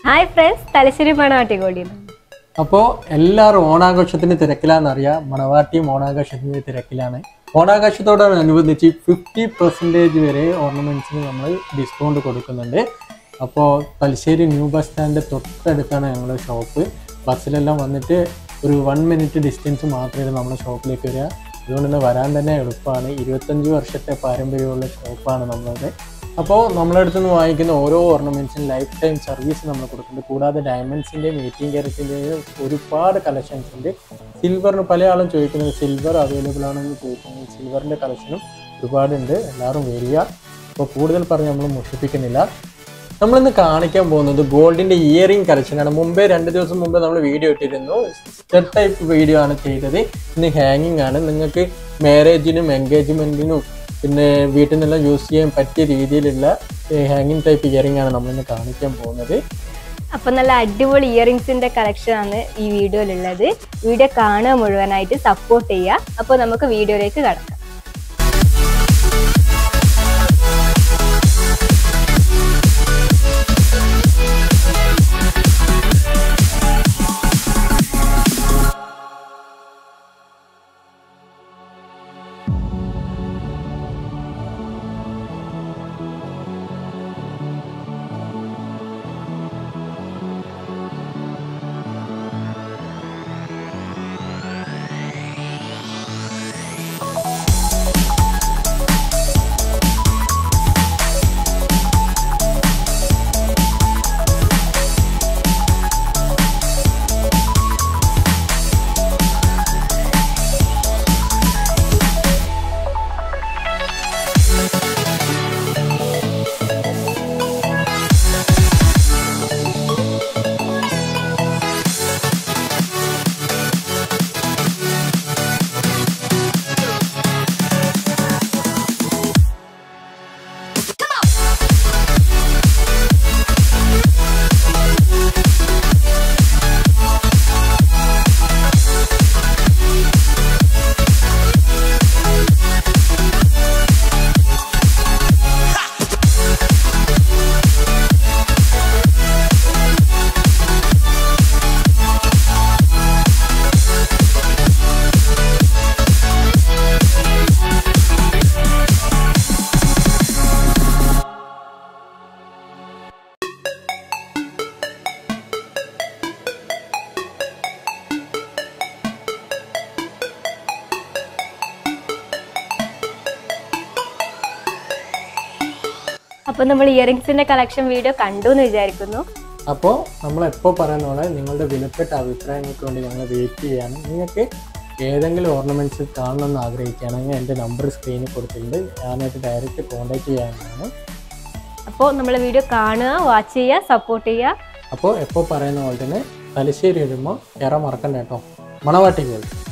hi friends Thalassery മണവാട്ടിക്കോടി അപ്പോൾ എല്ലാവരും ഓണാഘോഷത്തിന് തിരക്കിലാണെന്നറിയാം മണവാട്ടിയും ഓണാഘോഷത്തിന് തിരക്കിലാണ് ഓണാഘോഷത്തോടനുബന്ധിച്ച് ഫിഫ്റ്റി പെർസെൻറ്റേജ് വരെ ഓർണമെൻറ്റ്സിന് നമ്മൾ ഡിസ്കൗണ്ട് കൊടുക്കുന്നുണ്ട് അപ്പോൾ തലശ്ശേരി ന്യൂ ബസ് സ്റ്റാൻഡ് തൊട്ടടുത്താണ് ഞങ്ങളുടെ ഷോപ്പ് ബസ്സിലെല്ലാം വന്നിട്ട് ഒരു വൺ മിനിറ്റ് ഡിസ്റ്റൻസ് മാത്രമേ നമ്മുടെ ഷോപ്പിലേക്ക് വരിക അതുകൊണ്ട് തന്നെ വരാൻ തന്നെ എളുപ്പമാണ് ഇരുപത്തഞ്ച് വർഷത്തെ പാരമ്പര്യമുള്ള ഷോപ്പാണ് നമ്മളുടെ അപ്പോൾ നമ്മുടെ അടുത്ത് നിന്ന് വാങ്ങിക്കുന്ന ഓരോ ഓർണമെൻറ്റ്സിനും ലൈഫ് ടൈം സർവീസ് നമ്മൾ കൊടുക്കുന്നുണ്ട് കൂടാതെ ഡയമണ്ട്സിൻ്റെയും എയ്റ്റീൻ ക്യാരറ്റിൻ്റെയും ഒരുപാട് കളക്ഷൻസ് ഉണ്ട് സിൽവറിന് പല ആളും ചോദിക്കുന്നത് സിൽവർ അവൈലബിൾ ആണെന്ന് ചോദിക്കുന്നത് സിൽവറിൻ്റെ കളക്ഷനും ഒരുപാടുണ്ട് എല്ലാവരും വരിക അപ്പോൾ കൂടുതൽ പറഞ്ഞ് നമ്മൾ മുഷിപ്പിക്കുന്നില്ല നമ്മളിന്ന് കാണിക്കാൻ പോകുന്നത് ഗോൾഡിന്റെ ഇയറിംഗ് കളക്ഷനാണ് മുമ്പേ രണ്ട് ദിവസം മുമ്പ് നമ്മൾ വീഡിയോ ഇട്ടിരുന്നു സ്റ്റെപ്പ് ടൈപ്പ് വീഡിയോ ആണ് ചെയ്തത് ഇന്ന് ഹാങ്ങിങ് ആണ് നിങ്ങൾക്ക് മാരേജിനും എൻഗേജ്മെന്റിനും പിന്നെ വീട്ടിൽ നിന്നെല്ലാം യൂസ് ചെയ്യാൻ പറ്റിയ രീതിയിലുള്ള ഹാങ്ങിങ് ടൈപ്പ് ഇയറിംഗ് ആണ് നമ്മളിന്ന് കാണിക്കാൻ പോകുന്നത് അപ്പൊ നല്ല അടിപൊളി ഇയറിങ്സിന്റെ കളക്ഷൻ ആണ് ഈ വീഡിയോയിലുള്ളത് വീഡിയോ കാണുക മുഴുവനായിട്ട് സപ്പോർട്ട് ചെയ്യുക അപ്പോൾ നമുക്ക് വീഡിയോയിലേക്ക് കടക്കാം അപ്പോൾ നമ്മൾ ഇയറിങ്സിന്റെ കളക്ഷൻ വീഡിയോ കണ്ടു എന്ന് വിചാരിക്കുന്നു അപ്പോൾ നമ്മൾ എപ്പോൾ പറയുന്ന പോലെ നിങ്ങളുടെ വിലപ്പെട്ട അഭിപ്രായങ്ങൾക്ക് വേണ്ടി ഞങ്ങൾ വെയിറ്റ് ചെയ്യാണ് നിങ്ങൾക്ക് ഏതെങ്കിലും ഓർണമെൻറ്റ്സ് കാണണമെന്ന് ആഗ്രഹിക്കുകയാണെങ്കിൽ എൻ്റെ നമ്പർ സ്ക്രീനിൽ കൊടുത്തിട്ടുണ്ട് ഞാനായിട്ട് ഡയറക്റ്റ് കോൺടാക്ട് ചെയ്യാവുന്നതാണ് അപ്പോൾ നമ്മൾ വീഡിയോ കാണുക വാച്ച് ചെയ്യുക സപ്പോർട്ട് ചെയ്യുക അപ്പോൾ എപ്പോൾ പറയുന്ന പോലെ തന്നെ തലശ്ശേരി വരുമ്പോൾ ഏറെ മറക്കണ്ട കേട്ടോ മണവാട്ടി ഗോൾഡ്